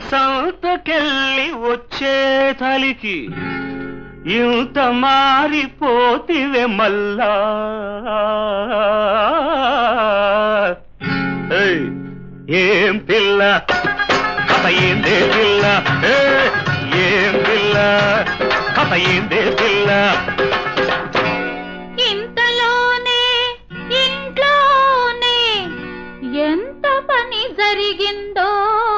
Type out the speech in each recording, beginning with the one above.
సంతకెళ్ళి వచ్చే తలికి ఇంత మారిపోతివే మల్లా ఏయ్, ఏం పిల్ల కథ ఏందే పిల్ల ఏయ్, ఏం పిల్ల కథ ఏందే పిల్ల ఇంతలోనే ఇంట్లోనే ఎంత పని జరిగిందో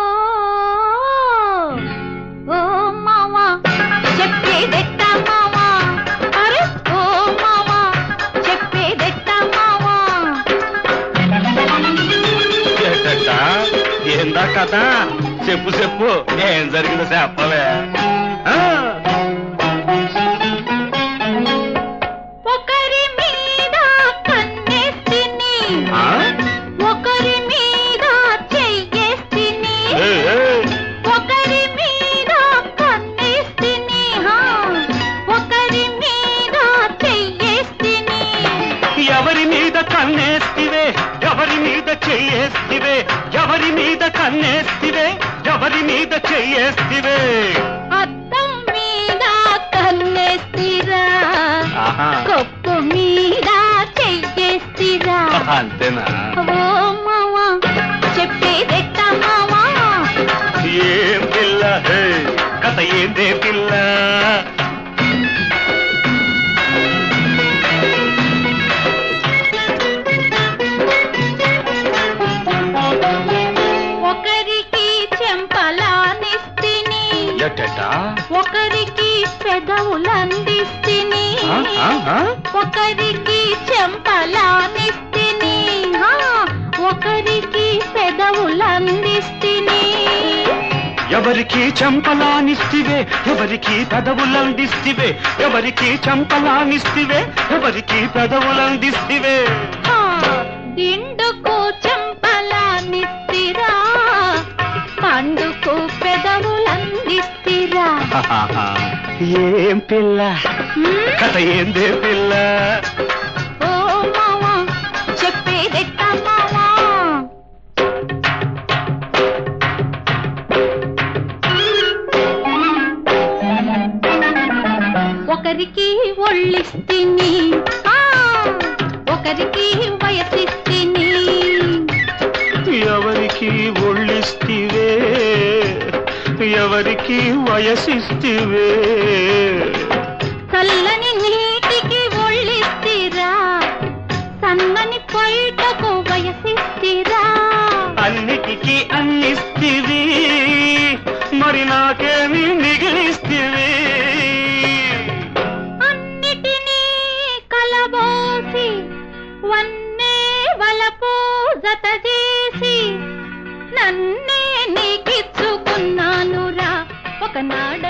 ఓ మావా చెప్పేదెట్ట మావా అరే ఓ మావా చెప్పేదెట్ట మావా ఏంటట? ఏందా కథ చెప్పు చెప్పు ఏం జరిగిందో చెప్పవే ఆ, ఒకరి మీద కన్నేస్తిని ఆ? ఒకరి మీద చెయ్యేస్తిని ఏయ్, ఏయ్, ఒకరి మీద కన్నేస్తిని హా ఒకరి మీద చెయ్యేస్తిని ఎవరి మీద కన్నేస్తివే ఎవరి మీద చెయ్యేస్తివే ఎవరి మీద కన్నేస్తివే ఎవరి మీద చెయ్యేస్తివే అద్దం మీద కన్నేస్తిరా ఆహా. కప్పు మీద చెయ్యేస్తిరా అంతేనా ఓ మావా చెప్పేదెట్ట మావా ఏం పిల్ల హే, కథ ఏందే పిల్ల ఒకరికి చెంపలానిస్తిని ఎట్టట ఒకరికి పెదవులందిస్తిని ఆ, ఆ, ఆ? ఒకరికి చెంపలానిస్తిని హా, ఒకరికి పెదవులందిస్తిని ఎవరికి చంపలానిస్తివే ఎవరికి పెదవులందిస్తివే ఎవరికి చంపలానిస్తివే ఎవరికి పెదవులందిస్తివే హా, దిండుకు చెంపలానిస్తిరా పండుకు పెదవులందిస్తిరా ఏం పిల్ల హ్మ్? కథ ఏందే పిల్ల ఓ మావా చెప్పేదెట్ట మావా ఒకరికి ఒళ్ళిస్తిని ఆ, ఒకరికి వయసిస్తిని ఎవరికి ఒళ్ళిస్తివే ఎవరికి వయసిస్తివే చల్లని నీటికి ఒళ్ళిస్తిరా సన్నని పైటకు వయసిస్తిరా అన్నిటికీ అన్నిస్తివి మరి నాకేమి మిగిలిస్తివి అన్నిటినీ కలబోసి వన్నే వలపు జత చేసి నన్నే నీకిచ్చుకున్నానురా ఒకనాడ